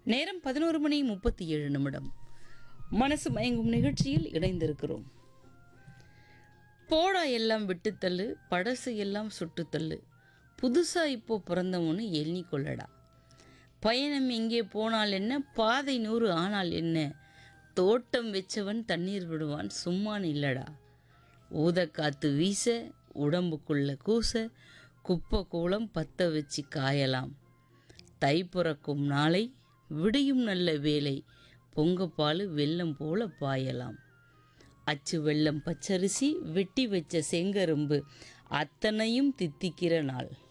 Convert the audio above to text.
நேரம் பதினோரு மணி முப்பத்தி ஏழு நிமிடம் மனசு மயங்கும் நிகழ்ச்சியில் இணைந்திருக்கிறோம் போடா எல்லாம் விட்டுத்தள்ளு படசு எல்லாம் சுட்டுத்தள்ளு புதுசா இப்போ பிறந்தவனு எண்ணிக்கொள்ளடா பயணம் எங்கே போனால் என்ன பாதை நூறு ஆனால் என்ன தோட்டம் வச்சவன் தண்ணீர் விடுவான் சும்மா இல்லடா ஊதக்காத்து வீச உடம்புக்குள்ள கூச குப்பை கூளம் பத்த வச்சு காயலாம் தை பிறக்கும் நாளை விடியும் நல்ல வேலை பொங்கப்பால் வெள்ளம் போல பாயலாம் அச்சு வெள்ளம் பச்சரிசி வெட்டி வச்ச செங்கரும்பு அத்தனையும் தித்திக்கிற நாள்